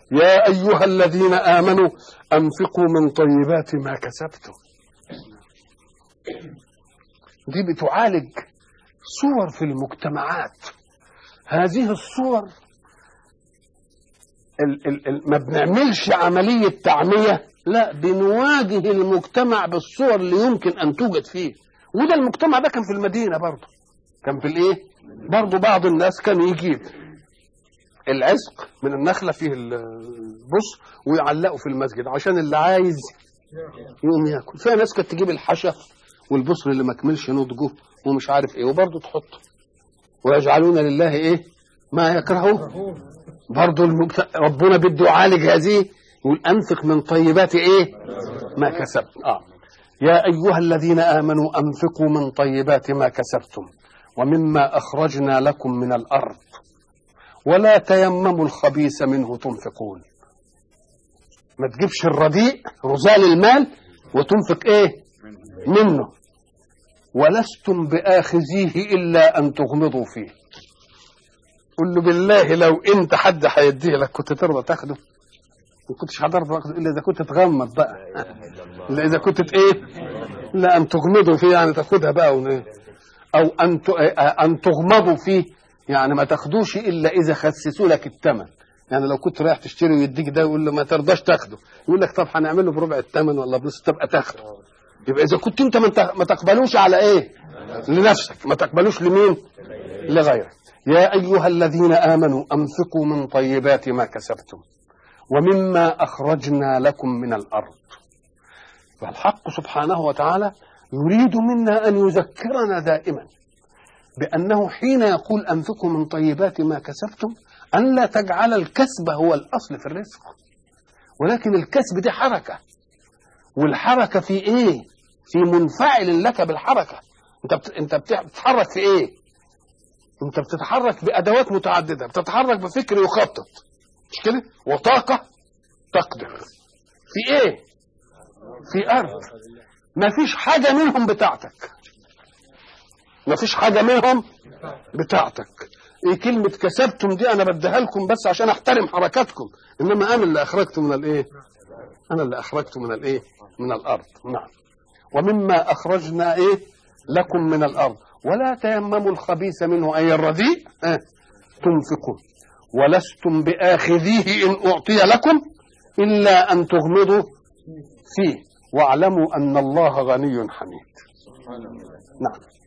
يا أيها الذين آمنوا أنفقوا من طيبات ما كسبتم دي بتعالج صور في المجتمعات هذه الصور ال ال ال ما بنعملش عملية تعمية لا بنواجه المجتمع بالصور اللي يمكن أن توجد فيه وده المجتمع ده كان في المدينة برضه كان في الايه برضه بعض الناس كان يجيب العزق من النخلة فيه البص ويعلقه في المسجد عشان اللي عايز يقوم ياكل فيها ناس كانت تجيب الحشف والبصر اللي ما كملش نضجه ومش عارف ايه وبرضه تحطه ويجعلون لله ايه ما يكرهون برضه المبت... ربنا بده يعالج هذه يقول انفق من طيبات ايه ما كسبت اه يا ايها الذين امنوا انفقوا من طيبات ما كسبتم ومما اخرجنا لكم من الارض ولا تيمموا الخبيث منه تنفقون ما تجيبش الرديء رزال المال وتنفق ايه منه ولستم باخذيه الا ان تغمضوا فيه قل له بالله لو انت حد هيديه لك كنت ترضى تاخده ما كنتش هترضى تاخده الا اذا كنت تغمض بقى الا اذا كنت ايه لا ان تغمضوا فيه يعني تاخدها بقى ون... او ان ت... ان تغمضوا فيه يعني ما تاخدوش الا اذا خسسوا لك الثمن يعني لو كنت رايح تشتري ويديك ده يقول له ما ترضاش تاخده يقول لك طب هنعمله بربع الثمن ولا بنص تبقى تاخده يبقى اذا كنت انت ما تقبلوش على ايه لنفسك ما تقبلوش لمين لغيرك يا ايها الذين امنوا انفقوا من طيبات ما كسبتم ومما اخرجنا لكم من الارض فالحق سبحانه وتعالى يريد منا ان يذكرنا دائما بانه حين يقول انفقوا من طيبات ما كسبتم ان لا تجعل الكسب هو الاصل في الرزق ولكن الكسب دي حركه والحركه في ايه في منفعل لك بالحركه انت بت... انت بتتحرك في ايه انت بتتحرك بادوات متعدده بتتحرك بفكر يخطط مش كده وطاقه تقدر في ايه في ارض ما فيش حاجه منهم بتاعتك ما فيش حاجه منهم بتاعتك ايه كلمه كسبتم دي انا بديها لكم بس عشان احترم حركاتكم انما انا اللي اخرجت من الايه انا اللي اخرجت من الايه من الارض نعم ومما اخرجنا ايه لكم من الارض ولا تيمموا الخبيث منه اي الرديء اه تنفقون ولستم باخذيه ان اعطي لكم الا ان تغمضوا فيه واعلموا ان الله غني حميد نعم